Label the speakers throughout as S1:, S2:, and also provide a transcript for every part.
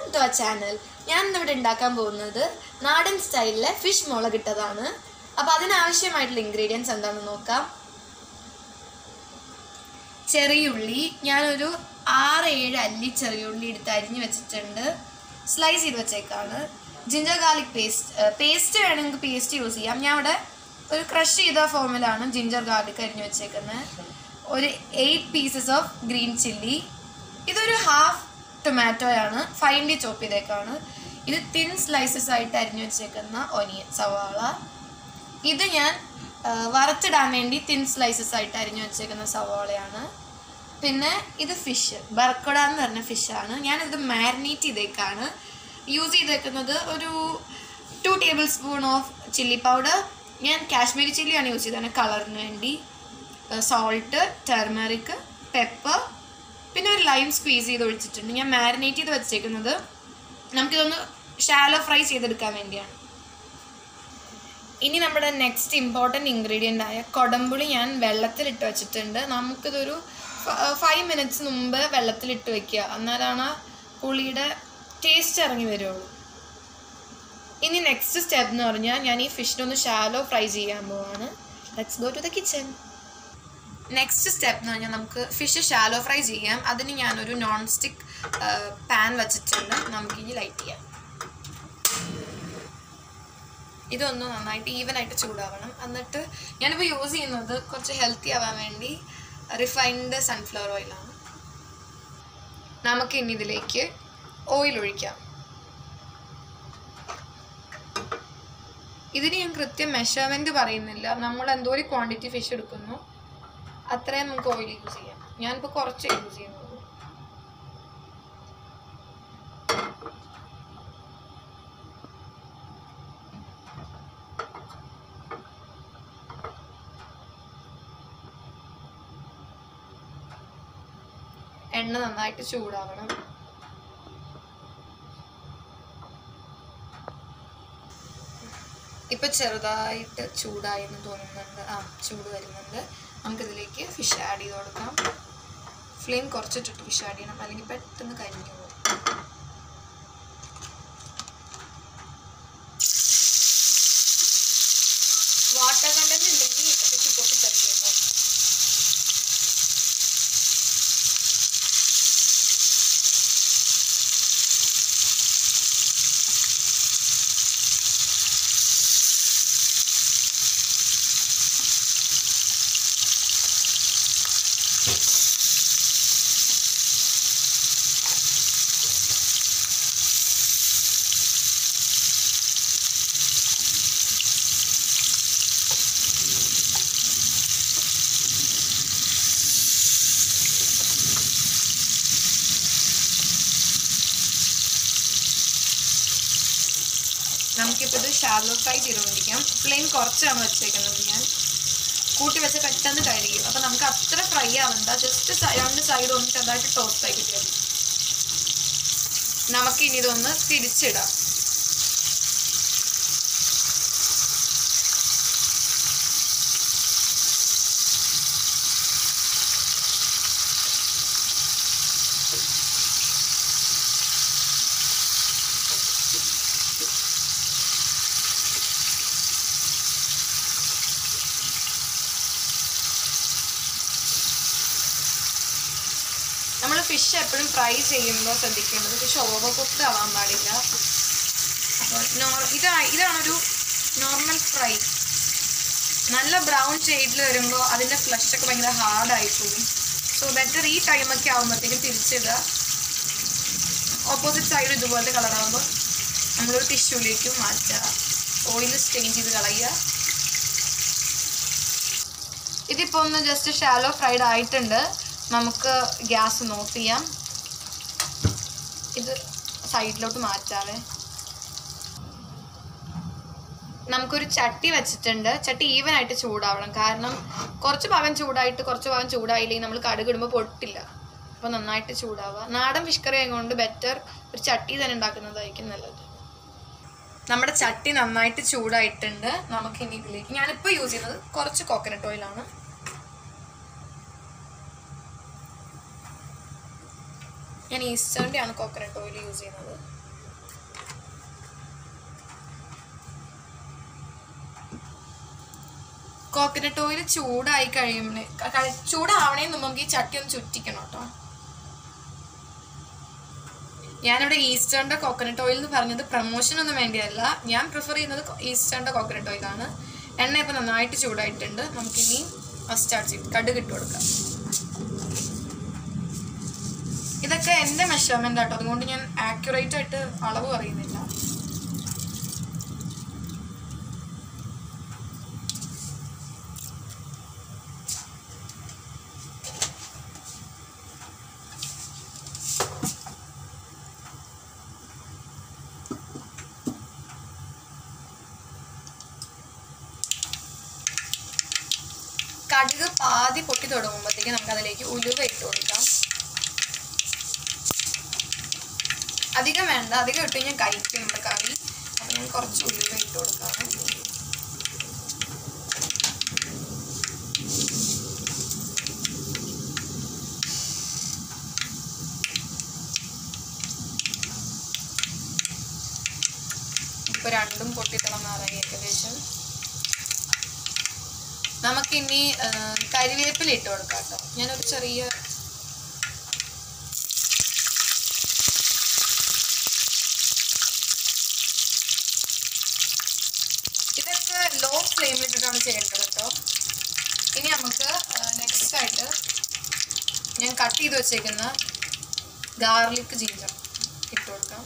S1: to ആ channel ഞാൻ ഇന്നിവിടെ ഉണ്ടാക്കാൻ പോകുന്നത് നാടൻ സ്റ്റൈലിലെ ഫിഷ് മുളകിട്ടതാണ് അപ്പോൾ അതിനാവശ്യമായിട്ടുള്ള ഇൻഗ്രീഡിയൻസ് എന്താണെന്ന് നോക്കാം ചെറിയുള്ളി ഞാനൊരു ആറ് ഏഴ് അല്ലി ചെറിയുള്ളി എടുത്ത് അരിഞ്ഞ് വെച്ചിട്ടുണ്ട് സ്ലൈസ് ചെയ്ത് വെച്ചേക്കാണ് ജിഞ്ചർ ഗാർലിക് പേസ്റ്റ് പേസ്റ്റ് വേണമെങ്കിൽ പേസ്റ്റ് യൂസ് ചെയ്യാം ഞാൻ ഇവിടെ ഒരു ക്രഷ് ചെയ്ത ഫോമിലാണ് ജിഞ്ചർ ഗാർലിക് അരിഞ്ഞ് വെച്ചേക്കുന്നത് ഒരു eight pieces of green chilli ഇതൊരു ഹാഫ് ടൊമാറ്റോയാണ് ഫൈൻലി ചോപ്പ് ചെയ്തേക്കാണ് ഇത് തിൻ സ്ലൈസസ് ആയിട്ട് അരിഞ്ഞു വെച്ചേക്കുന്ന ഒനിയൻ സവാള ഇത് ഞാൻ ആ, വറുത്തിടാൻ വേണ്ടി തിൻ സ്ലൈസസ് ആയിട്ട് അരിഞ്ഞു വെച്ചേക്കുന്ന സവാളയാണ് പിന്നെ ഇത് ഫിഷ് ബർക്കട എന്ന് പറഞ്ഞ ഫിഷാണ് ഞാനിത് മാരിനേറ്റ് ചെയ്തേക്കാണ് യൂസ് ചെയ്തേക്കുന്നത് ഒരു two tablespoon of chilli powder ഞാൻ കാശ്മീരി ചില്ലിയാണ് യൂസ് ചെയ്തത് കളറിന് വേണ്ടി സോൾട്ട് ടെർമറിക് പെപ്പർ പിന്നെ ഒരു ലൈം സ്ക്വീസ് ചെയ്ത് ഒഴിച്ചിട്ടുണ്ട് ഞാൻ മാരിനേറ്റ് ചെയ്ത് വെച്ചേക്കുന്നത് നമുക്കിതൊന്ന് ഷാലോ ഫ്രൈ ചെയ്തെടുക്കാൻ വേണ്ടിയാണ് ഇനി നമ്മുടെ നെക്സ്റ്റ് ഇമ്പോർട്ടൻറ്റ് ഇൻഗ്രീഡിയൻ്റ് ആയ കൊടമ്പുളി ഞാൻ വെള്ളത്തിലിട്ട് വെച്ചിട്ടുണ്ട് നമുക്കിതൊരു ഫൈവ് മിനിറ്റ്സ് മുമ്പ് വെള്ളത്തിലിട്ട് വെക്കുക എന്നാലാണ് ആ പുളിയുടെ ടേസ്റ്റ് ഇറങ്ങി വരുള്ളൂ ഇനി നെക്സ്റ്റ് സ്റ്റെപ്പ് എന്ന് പറഞ്ഞാൽ ഞാൻ ഈ ഫിഷിനൊന്ന് ഷാലോ ഫ്രൈ ചെയ്യാൻ പോവാണ് let's go to the kitchen next step എന്ന് പറഞ്ഞാൽ നമുക്ക് ഫിഷ് ഷാലോ ഫ്രൈ ചെയ്യാം അതിന് ഞാനൊരു നോൺ സ്റ്റിക്ക് പാൻ വെച്ചിട്ടുണ്ട് നമുക്കിനി ലൈറ്റ് ചെയ്യാം ഇതൊന്ന് നന്നായിട്ട് ഈവൻ ആയിട്ട് ചൂടാവണം എന്നിട്ട് ഞാനിപ്പോൾ യൂസ് ചെയ്യുന്നത് കുറച്ച് ഹെൽത്തി ആവാൻ വേണ്ടി റിഫൈൻഡ് സൺഫ്ലവർ ഓയിലാണ് നമുക്ക് ഇനി ഇതിലേക്ക് ഓയിൽ ഒഴിക്കാം ഇതിന് ഞാൻ കൃത്യം മെഷർമെൻറ്റ് പറയുന്നില്ല നമ്മൾ എന്തോ ഒരു ക്വാണ്ടിറ്റി ഫിഷ് എടുക്കുന്നു അത്രയും നമുക്ക് ഓയിൽ യൂസ് ചെയ്യാം ഞാനിപ്പോൾ കുറച്ച് യൂസ് ചെയ്യുന്നുള്ളൂ എണ്ണ നന്നായിട്ട് ചൂടാവണം ഇപ്പൊ ചെറുതായിട്ട് ചൂടായി എന്ന് തോന്നുന്നുണ്ട് ആ ചൂട് വരുന്നുണ്ട് നമുക്കിതിലേക്ക് ഫിഷ് ആഡ് ചെയ്ത് കൊടുക്കാം ഫ്ലെയിം കുറച്ചിട്ടിട്ട് ഫിഷ് ആഡ് ചെയ്യണം അല്ലെങ്കിൽ പെട്ടെന്ന് കരിഞ്ഞു പോകും വാട്ടർ കണ്ടന്റ് ഉണ്ടെങ്കിൽ ഫിഷ് പൊട്ടി തരികട്ടോ നമുക്കിപ്പോൾ ഇത് ഷാലോ ഫ്രൈ ചെയ്തുകൊണ്ടിരിക്കാം ഫ്ലെയിം കുറച്ചാണ് വെച്ചേക്കുന്നത് ഞാൻ കൂട്ടി വെച്ച് പെട്ടെന്ന് കഴിയും അപ്പം നമുക്ക് അത്ര ഫ്രൈ ആവണ്ട ജസ്റ്റ് രണ്ട് സൈഡ് ഒന്ന് ചെറുതായിട്ട് ടോസ്റ്റ് ആയി കിട്ടിയാൽ മതി നമുക്കിനി ഇതൊന്ന് തിരിച്ചിടാം നമ്മൾ ഫിഷ് എപ്പോഴും ഫ്രൈ ചെയ്യുമ്പോൾ ശ്രദ്ധിക്കേണ്ടത് ഫിഷ് ഓവർ കുക്ക്ഡ് ആവാൻ പാടില്ല അപ്പോൾ നോർ ഇതാ ഇതാണൊരു നോർമൽ ഫ്രൈ നല്ല ബ്രൗൺ ഷെയ്ഡിൽ വരുമ്പോൾ അതിൻ്റെ ഫ്ലഷ് ഒക്കെ ഭയങ്കര ഹാർഡായി പോകും സോ ബെറ്റർ ഈ ടൈമൊക്കെ ആകുമ്പോഴത്തേക്കും തിരിച്ചിടുക ഓപ്പോസിറ്റ് സൈഡ് ഇതുപോലത്തെ കളറാകുമ്പോൾ നമ്മളൊരു ടിഷ്യൂലേക്ക് മാറ്റുക ഓയിൽ സ്റ്റെയിൻ ചെയ്ത് കളയുക ഇതിപ്പോൾ ഒന്ന് ജസ്റ്റ് ഷാലോ ഫ്രൈഡ് ആയിട്ടുണ്ട് നമുക്ക് ഗ്യാസ് ഒന്ന് ഓഫ് ചെയ്യാം ഇത് സൈഡിലോട്ട് മാറ്റാവേ നമുക്കൊരു ചട്ടി വെച്ചിട്ടുണ്ട് ചട്ടി ഈവൻ ആയിട്ട് ചൂടാവണം കാരണം കുറച്ച് ഭാഗം ചൂടായിട്ട് കുറച്ച് ഭാഗം ചൂടായില്ലെങ്കിൽ നമ്മൾ കടുക് ഇടുമ്പോൾ പൊട്ടില്ല അപ്പോൾ നന്നായിട്ട് ചൂടാവുക നാടൻ ഫിഷ് കറി ആയതുകൊണ്ട് ബെറ്റർ ഒരു ചട്ടി തന്നെ ഉണ്ടാക്കുന്നതായിരിക്കും നല്ലത് നമ്മുടെ ചട്ടി നന്നായിട്ട് ചൂടായിട്ടുണ്ട് നമുക്ക് ഇനി ഇതിലേക്ക് ഞാനിപ്പോൾ യൂസ് ചെയ്യുന്നത് കുറച്ച് കോക്കനട്ട് ഓയിലാണ് ഞാൻ ഈസ്റ്റേണിൻ്റെ ആണ് കോക്കനട്ട് ഓയിൽ യൂസ് ചെയ്യുന്നത് കോക്കനട്ട് ഓയിൽ ചൂടായി കഴിയുമ്പോൾ ചൂടാവണേ മുമ്പ് നമുക്ക് ഈ ചട്ടി ഒന്ന് ചുറ്റിക്കണം കേട്ടോ ഞാനിവിടെ ഈസ്റ്റേണിന്റെ കോക്കനട്ട് ഓയിൽ എന്ന് പറഞ്ഞത് പ്രൊമോഷൻ ഒന്നും വേണ്ടിയല്ല ഞാൻ പ്രിഫർ ചെയ്യുന്നത് ഈസ്റ്റേണിന്റെ കോക്കനട്ട് ഓയിലാണ് എണ്ണ ഇപ്പം നന്നായിട്ട് ചൂടായിട്ടുണ്ട് നമുക്കിനി മസ്റ്റാർഡ് ചെയ്ത് കടുക് ഇട്ട് കൊടുക്കാം ഇതൊക്കെ എൻ്റെ മെഷർമെൻ്റ് ആട്ടോ അതുകൊണ്ട് ഞാൻ ആക്യുറേറ്റ് ആയിട്ട് അളവ് പറയുന്നില്ല കടുക് പാതി പൊട്ടി തുടങ്ങുമ്പോഴത്തേക്ക് നമുക്ക് അതിലേക്ക് ഉലുവ ഇട്ട് കൊടുക്കാം അധികം വേണ്ട അധികം ഇട്ട് കഴിഞ്ഞാൽ കഴിക്കും നമ്മുടെ കറി അപ്പം ഞാൻ കുറച്ച് ഉലുവ ഇട്ട് കൊടുക്കാം ഇപ്പൊ രണ്ടും പൊട്ടിത്തിളന്നാറായി ഏകദേശം നമുക്കിനി ആ, കരിവേപ്പില ഇട്ട് കൊടുക്കാം കേട്ടോ ഞാനൊരു ചെറിയ ഇതൊക്കെ ലോ ഫ്ലെയിമിൽ ഇട്ടിട്ടാണ് ചെയ്യേണ്ടത് കേട്ടോ ഇനി നമുക്ക് നെക്സ്റ്റ് ആയിട്ട് ഞാൻ കട്ട് ചെയ്ത് വെച്ചേക്കുന്ന ഗാർലിക് ജിഞ്ചർ ഇട്ട് കൊടുക്കാം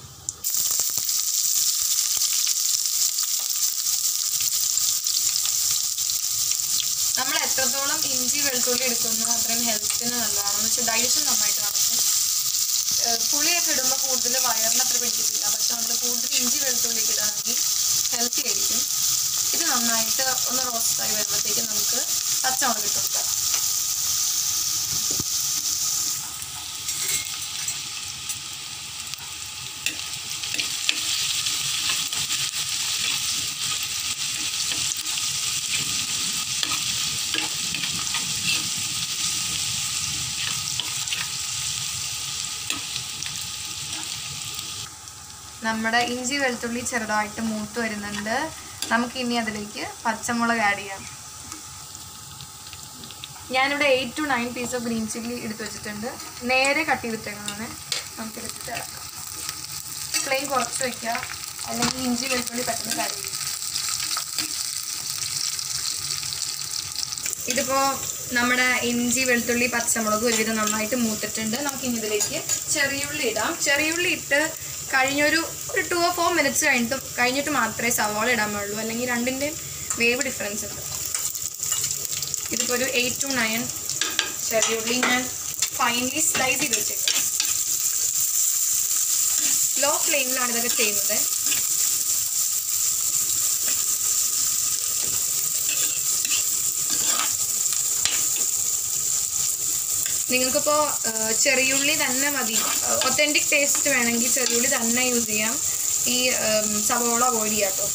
S1: നമ്മൾ എത്രത്തോളം ഇഞ്ചി വെളുത്തുള്ളി എടുക്കുന്നു അത്രയും ഹെൽത്തിന് നല്ലതാണെന്ന് വെച്ചാൽ ഡൈജഷൻ നന്നായിട്ട് നടക്കും ഏഹ് പുളിയൊക്കെ ഇടുമ്പോൾ കൂടുതൽ വയറിന് അത്ര പിടിക്കത്തില്ല പക്ഷെ നമ്മൾ കൂടുതൽ ഇഞ്ചി വെളുത്തുള്ളി ഒക്കെ ഇടുകയാണെങ്കിൽ ഹെൽത്തി ആയിരിക്കും ഇത് നന്നായിട്ട് ഒന്ന് റോസ്റ്റായി വരുമ്പോഴത്തേക്ക് നമുക്ക് പച്ചമുളക് ഇട്ട് കൊടുക്കാം നമ്മുടെ ഇഞ്ചി വെളുത്തുള്ളി ചെറുതായിട്ട് മൂത്ത് വരുന്നുണ്ട് നമുക്ക് ഇനി അതിലേക്ക് പച്ചമുളക് ആഡ് ചെയ്യാം ഞാനിവിടെ eight to nine piece of green chilli എടുത്ത് വെച്ചിട്ടുണ്ട് നേരെ കട്ട് ചെയ്തിട്ടേക്കുന്നതാണ് നമുക്ക് എടുത്തിട്ട് ഇളക്കാം ഫ്ലെയിം കുറച്ച് വെക്കുക അല്ലെങ്കിൽ ഇഞ്ചി വെളുത്തുള്ളി പെട്ടെന്ന് കരയും ഇതിപ്പോ നമ്മുടെ ഇഞ്ചി വെളുത്തുള്ളി പച്ചമുളക് ഒരുവിധം നന്നായിട്ട് മൂത്തിട്ടുണ്ട് നമുക്ക് ഇനി ഇതിലേക്ക് ചെറിയുള്ളി ഇടാം ചെറിയുള്ളി ഇട്ട് കഴിഞ്ഞൊരു ഒരു ടു ഓ ഫോർ മിനിറ്റ്സ് കഴിഞ്ഞിട്ട് കഴിഞ്ഞിട്ട് മാത്രമേ സവാള ഇടാൻ പാടുള്ളൂ അല്ലെങ്കിൽ രണ്ടിൻ്റെയും വേവ് ഡിഫറൻസ് ഉണ്ട് ഇതിപ്പോൾ ഒരു എയ്റ്റ് ടു നയൻ ചെറിയുള്ളി ഞാൻ ഫൈനലി സ്ലൈസ് ചെയ്ത് വെച്ചേക്കാം ലോ ഫ്ലെയിമിലാണ് ഇതൊക്കെ ചെയ്യുന്നത് നിങ്ങൾക്കിപ്പോൾ ചെറിയുള്ളി തന്നെ മതി ഒത്തൻറ്റിക് ടേസ്റ്റ് വേണമെങ്കിൽ ചെറിയുള്ളി തന്നെ യൂസ് ചെയ്യാം ഈ ഉം, സവോള അവോയ്ഡ് ചെയ്യാം കേട്ടോ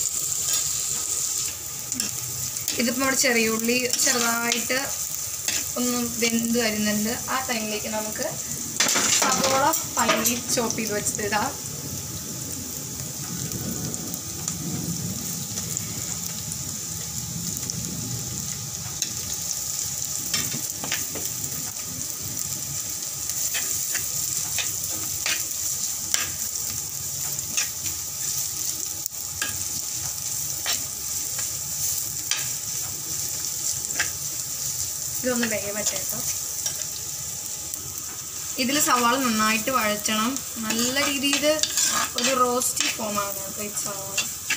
S1: ഇതിപ്പോൾ നമ്മുടെ ചെറിയുള്ളി ചെറുതായിട്ട് ഒന്ന് വെന്ത് വരുന്നുണ്ട് ആ ടൈമിലേക്ക് നമുക്ക് സവോള ഫൈനലി ചോപ്പ് ചെയ്ത് വെച്ചിട്ടിടാം ഇതൊന്ന് വേവട്ടെ കേട്ടോ ഇതിൽ സവാള നന്നായിട്ട് വഴറ്റണം നല്ല രീതിയിൽ ഒരു റോസ്റ്റി ഫോം ആകണം കേട്ടോ ഈ സവാള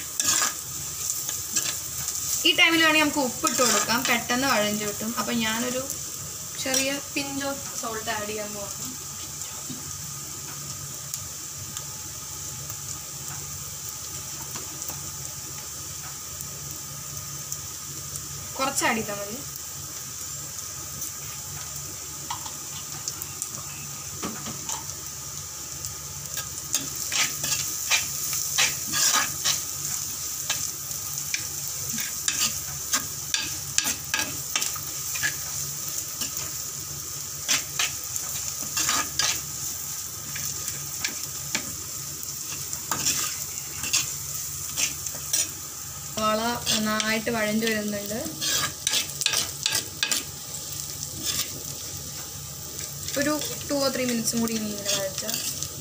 S1: ഈ ടൈമിൽ വേണമെങ്കിൽ നമുക്ക് ഉപ്പിട്ട് കൊടുക്കാം പെട്ടെന്ന് വഴഞ്ഞു കിട്ടും അപ്പം ഞാനൊരു ചെറിയ പിഞ്ച് ഓഫ് സോൾട്ട് ആഡ് ചെയ്യാൻ പോകണം കുറച്ച് ആഡ് ചെയ്താൽ മതി സവാള നന്നായിട്ട് വഴഞ്ഞു വരുന്നുണ്ട് ഒരു ടു ഓർ ത്രീ മിനിറ്റ്സും കൂടി ഇനി ഇങ്ങനെ വഴറ്റാം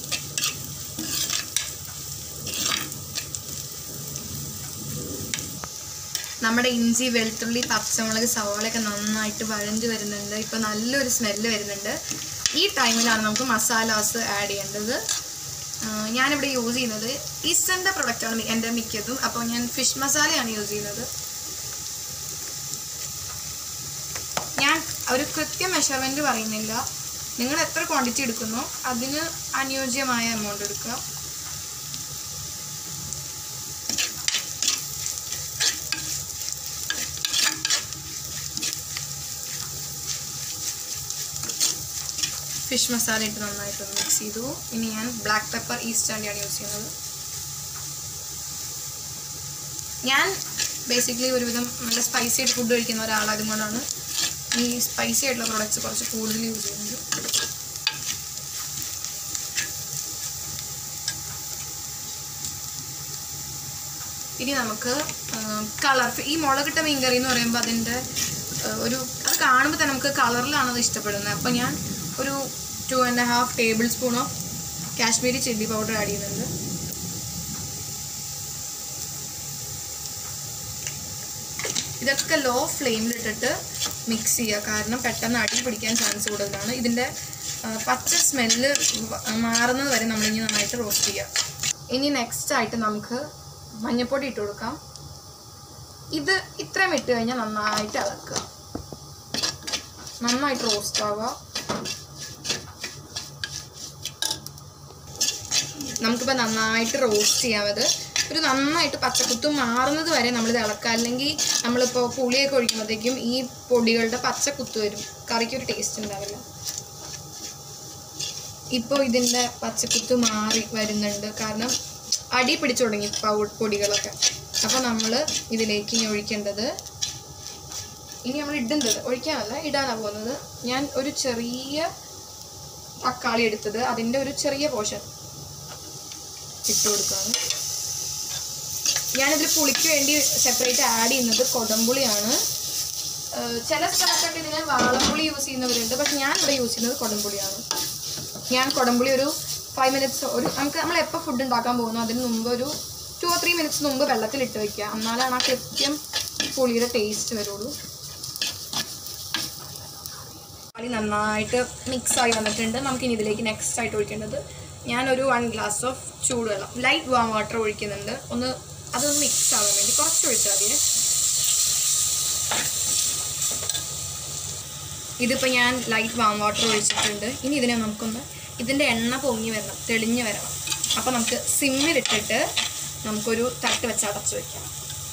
S1: നമ്മുടെ ഇഞ്ചി വെളുത്തുള്ളി പച്ചമുളക് സവാളയൊക്കെ നന്നായിട്ട് വഴഞ്ഞ് വരുന്നുണ്ട് ഇപ്പോൾ നല്ലൊരു സ്മെല്ല് വരുന്നുണ്ട് ഈ ടൈമിലാണ് നമുക്ക് മസാലാസ് ആഡ് ചെയ്യേണ്ടത് ആ, ഞാനിവിടെ യൂസ് ചെയ്യുന്നത് ഈസ്റ്ററിൻ്റെ പ്രൊഡക്റ്റാണ് എൻ്റെ മിക്കതും അപ്പോൾ ഞാൻ ഫിഷ് മസാലയാണ് യൂസ് ചെയ്യുന്നത് ഞാൻ ഒരു കൃത്യ മെഷർമെൻറ്റ് പറയുന്നില്ല നിങ്ങൾ എത്ര ക്വാണ്ടിറ്റി എടുക്കുന്നോ അതിന് അനുയോജ്യമായ എമൗണ്ട് എടുക്കുക ഫിഷ് മസാല ഇട്ട് നന്നായിട്ട് മിക്സ് ചെയ്തു ഇനി ഞാൻ ബ്ലാക്ക് പെപ്പർ ഈസ്റ്റാണ്ടിയാണ് യൂസ് ചെയ്യുന്നത് ഞാൻ ബേസിക്കലി ഒരുവിധം നല്ല സ്പൈസി ആയിട്ട് ഫുഡ് കഴിക്കുന്ന ഒരാളായതും കൊണ്ടാണ് ഈ സ്പൈസി ആയിട്ടുള്ള പ്രോഡക്റ്റ്സ് കുറച്ച് കൂടുതൽ യൂസ് ചെയ്യുന്നത് ഇനി നമുക്ക് കളർ ഈ മുളകിട്ട മീൻകറി എന്ന് പറയുമ്പോൾ അതിൻ്റെ ആ, ഒരു അത് കാണുമ്പോൾ തന്നെ നമുക്ക് കളറിലാണ് അത് ഇഷ്ടപ്പെടുന്നത് അപ്പോൾ ഞാൻ ഒരു two and half tablespoon of Kashmiri chilli powder add ചെയ്യുന്നുണ്ട് ഇതൊക്കെ ലോ ഫ്ലെയിമിലിട്ടിട്ട് മിക്സ് ചെയ്യുക കാരണം പെട്ടെന്ന് അടി പിടിക്കാൻ ചാൻസ് കൂടുതലാണ് ഇതിൻ്റെ ആ, പച്ച സ്മെല്ല് മാറുന്നത് വരെ നമ്മളിനി നന്നായിട്ട് റോസ്റ്റ് ചെയ്യുക ഇനി നെക്സ്റ്റ് ആയിട്ട് നമുക്ക് മഞ്ഞൾപ്പൊടി ഇട്ട് കൊടുക്കാം ഇത് ഇത്രയും ഇട്ട് കഴിഞ്ഞാൽ നന്നായിട്ട് ഇളക്കുക നന്നായിട്ട് റോസ്റ്റ് ആവുക നമുക്കിപ്പോൾ നന്നായിട്ട് റോസ്റ്റ് ചെയ്യാമത് ഒരു നന്നായിട്ട് പച്ചക്കുത്ത് മാറുന്നത് വരെ നമ്മളിത് ഇളക്കുക അല്ലെങ്കിൽ നമ്മളിപ്പോൾ പുളിയൊക്കെ ഒഴിക്കുമ്പോഴത്തേക്കും ഈ പൊടികളുടെ പച്ചക്കുത്ത് വരും കറിക്ക് ഒരു ടേസ്റ്റ് ഉണ്ടാവില്ല ഇപ്പോൾ ഇതിൻ്റെ പച്ചക്കുത്ത് മാറി വരുന്നുണ്ട് കാരണം അടി പിടിച്ചു തുടങ്ങി പൗ- പൊടികളൊക്കെ അപ്പോൾ നമ്മൾ ഇതിലേക്ക് ഇനി ഒഴിക്കേണ്ടത് ഇനി നമ്മൾ ഇടേണ്ടത് ഒഴിക്കാനല്ല ഇടാനാണ് പോകുന്നത് ഞാൻ ഒരു ചെറിയ തക്കാളി എടുത്തത് അതിൻ്റെ ഒരു ചെറിയ പോർഷൻ ഇട്ട് കൊടുക്കുകയാണ് ഞാനിതിൽ പുളിക്ക് വേണ്ടി സെപ്പറേറ്റ് ആഡ് ചെയ്യുന്നത് കൊടംപുളിയാണ് ഏഹ് ചില സ്ഥലത്തൊക്കെ ഇതിന് വാളംപുളി യൂസ് ചെയ്യുന്നവരുണ്ട് പക്ഷെ ഞാൻ ഇവിടെ യൂസ് ചെയ്യുന്നത് കൊടംപുളിയാണ് ഞാൻ കൊടംപുളി ഒരു ഫൈവ് മിനിറ്റ്സ് ഒരു നമുക്ക് നമ്മൾ എപ്പോൾ ഫുഡ് ഉണ്ടാക്കാൻ പോകുന്നു അതിന് മുമ്പ് ഒരു ടു ഓർ ത്രീ മിനിറ്റ്സ് മുമ്പ് വെള്ളത്തിൽ ഇട്ട് വെക്കുക എന്നാലാണ് ആ കൃത്യം പുളിയുടെ ടേസ്റ്റ് വരുള്ളൂ കളി നന്നായിട്ട് മിക്സ് ആയി വന്നിട്ടുണ്ട് നമുക്ക് ഇനി ഇതിലേക്ക് നെക്സ്റ്റ് ആയിട്ട് ഒഴിക്കേണ്ടത് ഞാനൊരു വൺ ഗ്ലാസ് ഓഫ് ചൂടുവെള്ളം ലൈറ്റ് വാം വാട്ടർ ഒഴിക്കുന്നുണ്ട് ഒന്ന് അതൊന്ന് മിക്സ് ആവാൻ വേണ്ടി കുറച്ച് ഒഴിച്ചാൽ മതി ഇതിപ്പോൾ ഞാൻ ലൈറ്റ് വാം വാട്ടർ ഒഴിച്ചിട്ടുണ്ട് ഇനി ഇതിനെ നമുക്കൊന്ന് ഇതിൻ്റെ എണ്ണ പൊങ്ങി വരണം തെളിഞ്ഞ് വരണം അപ്പോൾ നമുക്ക് സിമ്മിലിട്ടിട്ട് നമുക്കൊരു തട്ട് വെച്ച് അടച്ചു വയ്ക്കാം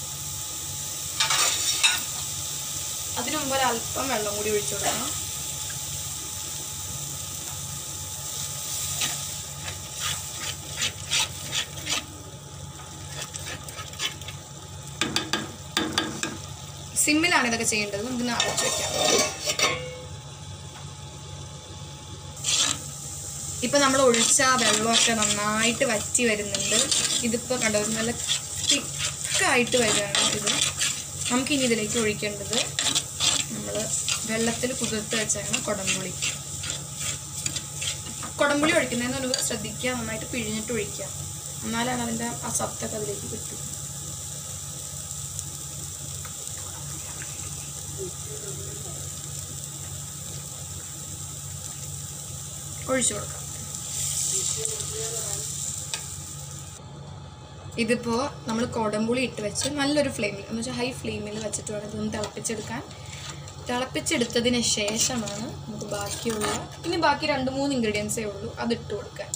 S1: അതിനു മുമ്പ് ഒരു അല്പം വെള്ളം കൂടി ഒഴിച്ചു കൊടുക്കണം സിമ്മിലാണ് ഇതൊക്കെ ചെയ്യേണ്ടത് നമുക്കിന്ന് അടച്ചു വെക്കാം ഇപ്പൊ നമ്മൾ ഒഴിച്ച ആ വെള്ളമൊക്കെ നന്നായിട്ട് വറ്റി വരുന്നുണ്ട് ഇതിപ്പോൾ കണ്ടോ നല്ല തിക്കായിട്ട് വരികയാണ് ഇത് നമുക്കിനി ഇതിലേക്ക് ഒഴിക്കേണ്ടത് നമ്മൾ വെള്ളത്തിൽ കുതിർത്ത് വെച്ചാണ് കുടംപുളി കുടംപുളി ഒഴിക്കുന്നതിന് മുൻപ് ശ്രദ്ധിക്കുക നന്നായിട്ട് പിഴിഞ്ഞിട്ട് ഒഴിക്കുക എന്നാലാണ് അതിൻ്റെ ആ സത്തൊക്കെ അതിലേക്ക് കിട്ടും ഒഴിച്ചു കൊടുക്കാം ഇതിപ്പോൾ നമ്മൾ കുടംപുളി ഇട്ട് വെച്ച് നല്ലൊരു ഫ്ലെയിമിൽ എന്ന് വെച്ചാൽ ഹൈ ഫ്ലെയിമിൽ വെച്ചിട്ട് വേണം ഇതൊന്ന് തിളപ്പിച്ചെടുക്കാൻ തിളപ്പിച്ചെടുത്തതിന് ശേഷമാണ് നമുക്ക് ബാക്കിയുള്ള ഇനി ബാക്കി രണ്ട് മൂന്ന് ഇൻഗ്രീഡിയൻസേ ഉള്ളൂ അത് ഇട്ട് കൊടുക്കാൻ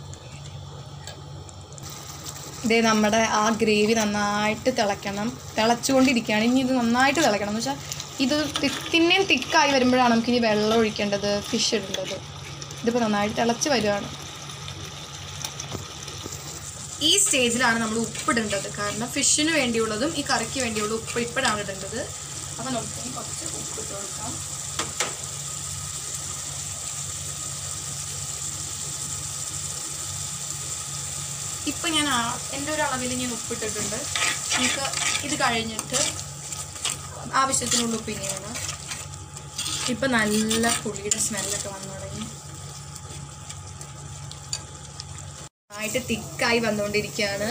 S1: ഇതേ നമ്മുടെ ആ ഗ്രേവി നന്നായിട്ട് തിളയ്ക്കണം തിളച്ചുകൊണ്ടിരിക്കുകയാണ് ഇനി ഇത് നന്നായിട്ട് തിളയ്ക്കണം എന്ന് വെച്ചാൽ ഇത് തി- പിന്നെയും തിക്കായി വരുമ്പോഴാണ് നമുക്കിനി വെള്ളം ഒഴിക്കേണ്ടത് ഫിഷ് ഇടേണ്ടത് ഇതിപ്പോൾ നന്നായിട്ട് തിളച്ച് വരികയാണ് ഈ സ്റ്റേജിലാണ് നമ്മൾ ഉപ്പിടേണ്ടത് കാരണം ഫിഷിന് വേണ്ടിയുള്ളതും ഈ കറിക്ക് വേണ്ടിയുള്ള ഉപ്പ് ഇപ്പോഴാണ് ഇടേണ്ടത് അപ്പോൾ നമുക്ക് ഇനി കുറച്ച് ഉപ്പ് ഇട്ട് കൊടുക്കാം ഇപ്പം ഞാൻ ആ- എൻ്റെ ഒരു അളവിൽ ഞാൻ ഉപ്പിട്ടിട്ടുണ്ട് നമുക്ക് ഇത് കഴിഞ്ഞിട്ട് ആവശ്യത്തിനുള്ള ഉപ്പ് ഇനി വേണം ഇപ്പം നല്ല പുളിയുടെ സ്മെല്ലൊക്കെ വന്നു തുടങ്ങി ആയിട്ട് തിക്കായി വന്നുകൊണ്ടിരിക്കുകയാണ്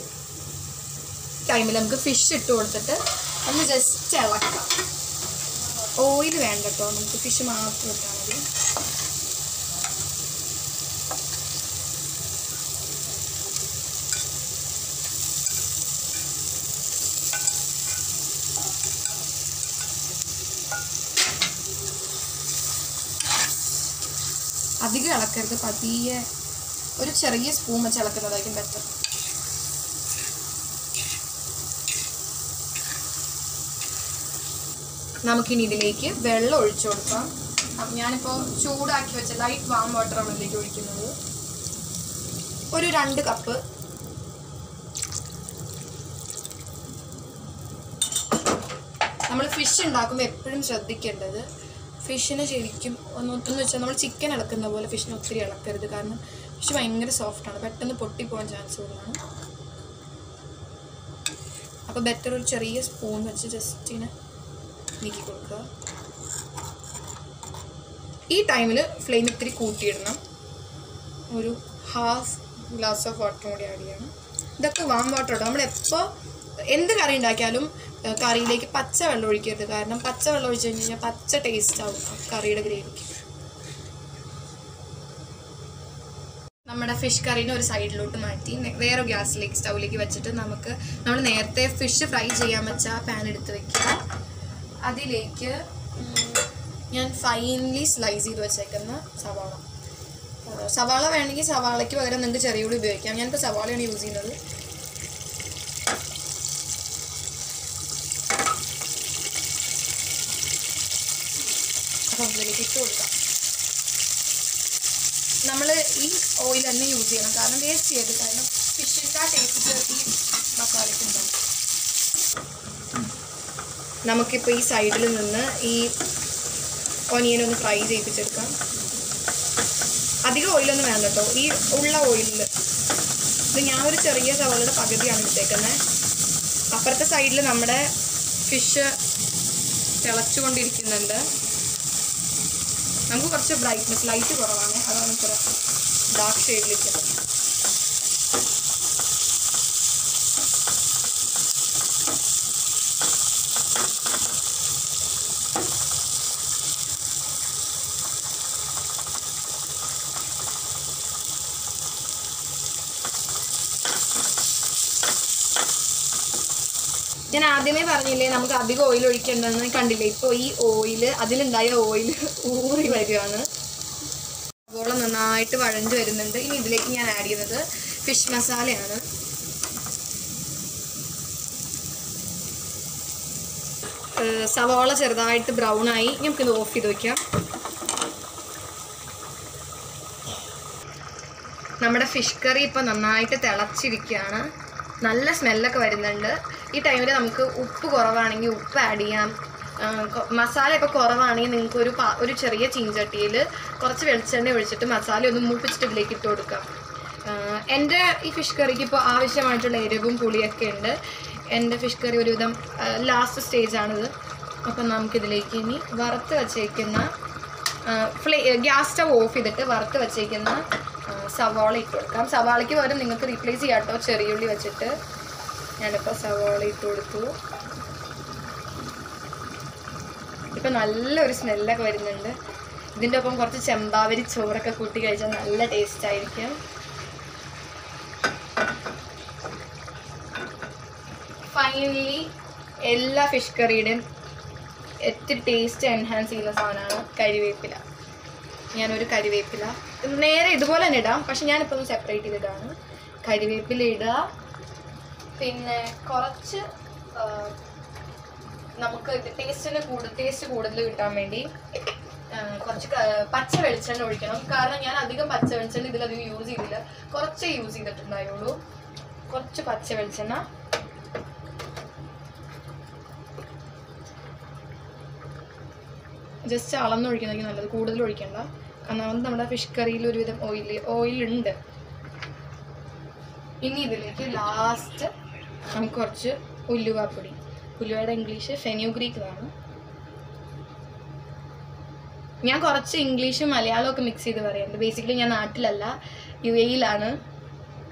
S1: ടൈമിൽ നമുക്ക് ഫിഷ് ഇട്ട് കൊടുത്തിട്ട് ഒന്ന് ജസ്റ്റ് ഇളക്കാം ഓയിൽ വേണ്ട കേട്ടോ നമുക്ക് ഫിഷ് മാത്രം ഇട്ടാൽ മതി അധികം ഇളക്കരുത് പതിയെ ഒരു ചെറിയ സ്പൂൺ വെച്ച് ഇളക്കുന്നതായിരിക്കും ബെറ്റർ നമുക്കിനി ഇതിലേക്ക് വെള്ളം ഒഴിച്ചു കൊടുക്കാം അപ്പം ഞാനിപ്പോൾ ചൂടാക്കി വെച്ച ലൈറ്റ് വാം വാട്ടറാണ് ഇതിലേക്ക് ഒഴിക്കുന്നത് ഒരു രണ്ട് കപ്പ് നമ്മൾ ഫിഷ് ഉണ്ടാക്കുമ്പോൾ എപ്പോഴും ശ്രദ്ധിക്കേണ്ടത് ഫിഷിനെ ശരിക്കും ഒന്ന് എന്ന് വെച്ചാൽ നമ്മൾ ചിക്കൻ ഇളക്കുന്ന പോലെ ഫിഷിനെ ഒത്തിരി ഇളക്കരുത് കാരണം ഫിഷ് ഭയങ്കര സോഫ്റ്റാണ് പെട്ടെന്ന് പൊട്ടിപ്പോകാൻ ചാൻസ് കൂടുതലാണ് അപ്പോൾ ബെറ്റർ ഒരു ചെറിയ സ്പൂൺ വെച്ച് ജസ്റ്റ് ഇങ്ങനെ നീക്കി കൊടുക്കുക ഈ ടൈമിൽ ഫ്ലെയിം ഇത്തിരി കൂട്ടിയിടണം ഒരു ഹാഫ് ഗ്ലാസ് ഓഫ് വാട്ടർ കൂടി ആഡ് ചെയ്യണം ഇതൊക്കെ വാം വാട്ടർ ഇട്ടോ നമ്മൾ എപ്പോൾ എന്ത് കറി ഉണ്ടാക്കിയാലും ഏഹ്, കറിയിലേക്ക് പച്ച വെള്ളം ഒഴിക്കരുത് കാരണം പച്ച വെള്ളം ഒഴിച്ച് കഴിഞ്ഞ് കഴിഞ്ഞാൽ പച്ച ടേസ്റ്റ് ആവും ആ കറിയുടെ ഗ്രേവിക്ക് നമ്മുടെ ഫിഷ് കറീനെ ഒരു സൈഡിലോട്ട് മാറ്റി നെ- വേറെ ഗ്യാസിലേക്ക് സ്റ്റൗവിലേക്ക് വെച്ചിട്ട് നമുക്ക് നമ്മൾ നേരത്തെ ഫിഷ് ഫ്രൈ ചെയ്യാൻ വെച്ച പാൻ എടുത്ത് വെക്കുക അതിലേക്ക് ഉം, ഞാൻ ഫൈൻലി സ്ലൈസ് ചെയ്ത് വെച്ചേക്കുന്ന സവാള ആ, സവാള വേണമെങ്കിൽ സവാളയ്ക്ക് പകരം നിങ്ങൾക്ക് ചെറിയ ഉള്ളി ഉപയോഗിക്കാം ഞാനിപ്പോൾ സവാളയാണ് യൂസ് ചെയ്യുന്നത് അപ്പം അതിലേക്ക് ഇട്ട് കൊടുക്കാം നമ്മൾ ഈ ഓയിൽ തന്നെ യൂസ് ചെയ്യണം കാരണം വേസ്റ്റ് ചെയ്യരുത് കാരണം ഫിഷിൻ്റെ ആ ടേസ്റ്റ് ഈ മസാലയ്ക്ക് ഉണ്ടാവും നമുക്കിപ്പോൾ ഈ സൈഡിൽ നിന്ന് ഈ ഒനിയൻ ഒന്ന് ഫ്രൈ ചെയ്യിപ്പിച്ചെടുക്കാം അധികം ഓയിലൊന്നും വേണ്ട കേട്ടോ ഈ ഉള്ള ഓയിലിൽ ഇത് ഞാൻ ഒരു ചെറിയ സവാളയുടെ പകുതിയാണ് എടുത്തേക്കുന്നത് അപ്പുറത്തെ സൈഡിൽ നമ്മുടെ ഫിഷ് തിളച്ചുകൊണ്ടിരിക്കുന്നുണ്ട് നമുക്ക് കുറച്ച് ബ്രൈറ്റ്നെസ് ലൈറ്റ് കുറവാണ് അതാണ് ഇത്ര ഡാർക്ക് ഷെയ്ഡിലിരിക്കുന്നത് ഞാൻ ആദ്യമേ പറഞ്ഞില്ലേ നമുക്ക് അധികം ഓയിൽ ഒഴിക്കേണ്ടതെന്ന് കണ്ടില്ലേ ഇപ്പോൾ ഈ ഓയിൽ അതിലുണ്ടായ ഓയിൽ ഊറി വരികയാണ് സവോള നന്നായിട്ട് വഴഞ്ഞു വരുന്നുണ്ട് ഇനി ഇതിലേക്ക് ഞാൻ ആഡ് ചെയ്യുന്നത് ഫിഷ് മസാലയാണ് ഏഹ് സവോള ചെറുതായിട്ട് ബ്രൗൺ ആയി നമുക്കിത് ഓഫ് ചെയ്ത് വെക്കാം നമ്മുടെ ഫിഷ് കറി ഇപ്പോൾ നന്നായിട്ട് തിളച്ചിരിക്കുകയാണ് നല്ല സ്മെല്ലൊക്കെ വരുന്നുണ്ട് ഈ ടൈമിൽ നമുക്ക് ഉപ്പ് കുറവാണെങ്കിൽ ഉപ്പ് ആഡ് ചെയ്യാം ആ, കൊ- മസാല ഇപ്പോൾ കുറവാണെങ്കിൽ നിങ്ങൾക്ക് ഒരു പാ- ഒരു ചെറിയ ചീഞ്ചട്ടിയിൽ കുറച്ച് വെളിച്ചെണ്ണ ഒഴിച്ചിട്ട് മസാല ഒന്ന് മൂപ്പിച്ചിട്ട് ഇതിലേക്ക് ഇട്ട് കൊടുക്കാം ആ, എൻ്റെ ഈ ഫിഷ് കറിക്ക് ഇപ്പോൾ ആവശ്യമായിട്ടുള്ള എരിവും പുളിയൊക്കെ ഉണ്ട് എൻ്റെ ഫിഷ് കറി ഒരുവിധം ലാസ്റ്റ് സ്റ്റേജാണിത് അപ്പം നമുക്കിതിലേക്ക് ഇനി വറുത്ത് വച്ചേക്കുന്ന ഫ്ലേ ഗ്യാസ് സ്റ്റവ് ഓഫ് ചെയ്തിട്ട് വറുത്ത് വച്ചേക്കുന്ന ആ, സവാള ഇട്ട് കൊടുക്കാം സവാളയ്ക്ക് പകരം നിങ്ങൾക്ക് റീപ്ലേസ് ചെയ്യാം കേട്ടോ ചെറിയുള്ളി വെച്ചിട്ട് ഞാനിപ്പോൾ സവാള ഇട്ട് കൊടുത്തു ഇപ്പം നല്ലൊരു സ്മെല്ലൊക്കെ വരുന്നുണ്ട് ഇതിൻ്റെ ഒപ്പം കുറച്ച് ചെമ്പാവരി ചോറൊക്കെ കൂട്ടി കഴിച്ചാൽ നല്ല ടേസ്റ്റ് ആയിരിക്കും ഫൈനലി എല്ലാ ഫിഷ് കറിയുടെയും ഏറ്റവും ടേസ്റ്റ് എൻഹാൻസ് ചെയ്യുന്ന സാധനമാണ് കരിവേപ്പില ഞാനൊരു കരിവേപ്പില നേരെ ഇതുപോലെ തന്നെ ഇടാം പക്ഷെ ഞാനിപ്പോൾ ഒന്ന് സെപ്പറേറ്റ് ചെയ്തിട്ടാണ് കരിവേപ്പില ഇടുക പിന്നെ കുറച്ച് ആ, നമുക്ക് ഇത് ടേസ്റ്റിന് കൂടുതൽ ടേസ്റ്റ് കൂടുതൽ കിട്ടാൻ വേണ്ടി ആ, കുറച്ച് ക- പച്ച വെളിച്ചെണ്ണ ഒഴിക്കണം കാരണം ഞാൻ അധികം പച്ച വെളിച്ചെണ്ണ ഇതിലധികം യൂസ് ചെയ്തില്ല കുറച്ചേ യൂസ് ചെയ്തിട്ടുണ്ടായുള്ളൂ കുറച്ച് പച്ച വെളിച്ചെണ്ണ ജസ്റ്റ് അളന്നൊഴിക്കുന്നതായിരിക്കും നല്ലത് കൂടുതൽ ഒഴിക്കണ്ട ഒന്നാമത് നമ്മുടെ ഫിഷ് കറിയിൽ ഒരുവിധം ഓയിൽ ഓയിലുണ്ട് ഇനി ഇതിലേക്ക് ലാസ്റ്റ് നമുക്ക് കുറച്ച് ഉലുവാപ്പൊടി ഉലുവയുടെ ഇംഗ്ലീഷ് ഫെന്യൂഗ്രീക്ക് എന്നാണ് ഞാൻ കുറച്ച് ഇംഗ്ലീഷും മലയാളവും ഒക്കെ മിക്സ് ചെയ്ത് പറയുന്നുണ്ട് ബേസിക്കലി ഞാൻ നാട്ടിലല്ല യു എയിലാണ്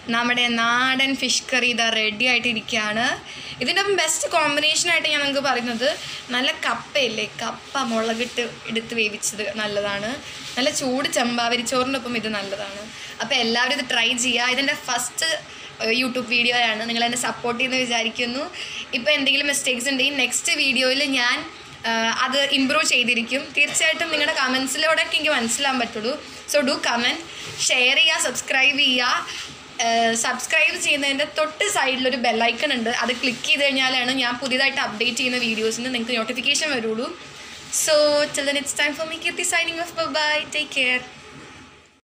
S1: നമ്മുടെ നാടൻ ഫിഷ് കറി ഇതാ റെഡി ആയിട്ടിരിക്കുകയാണ് ഇതിൻ്റെ ഒപ്പം ബെസ്റ്റ് കോമ്പിനേഷനായിട്ട് ഞാൻ നിങ്ങൾക്ക് പറയുന്നത് നല്ല കപ്പയില്ലേ കപ്പ മുളകിട്ട് എടുത്ത് വേവിച്ചത് നല്ലതാണ് നല്ല ചൂട് ചെമ്പാവരി ചോറിൻ്റെ ഒപ്പം ഇത് നല്ലതാണ് അപ്പോൾ എല്ലാവരും ഇത് ട്രൈ ചെയ്യുക ഇതിൻ്റെ ഫസ്റ്റ് യൂട്യൂബ് വീഡിയോ ആണ് നിങ്ങൾ എന്നെ സപ്പോർട്ട് ചെയ്യുന്നു വിചാരിക്കുന്നു ഇപ്പോൾ എന്തെങ്കിലും മിസ്റ്റേക്സ് ഉണ്ടെങ്കിൽ നെക്സ്റ്റ് വീഡിയോയിൽ ഞാൻ ആ, അത് ഇമ്പ്രൂവ് ചെയ്തിരിക്കും തീർച്ചയായിട്ടും നിങ്ങളുടെ കമൻസിലൂടെയൊക്കെ എനിക്ക് മനസ്സിലാൻ പറ്റുള്ളൂ സോ ഡു കമൻറ്റ് ഷെയർ ചെയ്യുക സബ്സ്ക്രൈബ് ചെയ്യുക സബ്സ്ക്രൈബ് ചെയ്യുന്നതിൻ്റെ തൊട്ട് സൈഡിലൊരു ബെല്ലൈക്കൺ ഉണ്ട് അത് ക്ലിക്ക് ചെയ്ത് കഴിഞ്ഞാലാണ് ഞാൻ പുതിയതായിട്ട് അപ്ഡേറ്റ് ചെയ്യുന്ന വീഡിയോസിന് നിങ്ങൾക്ക് നോട്ടിഫിക്കേഷൻ വരുള്ളൂ so chill then it's time for me Keerthi signing off bye take care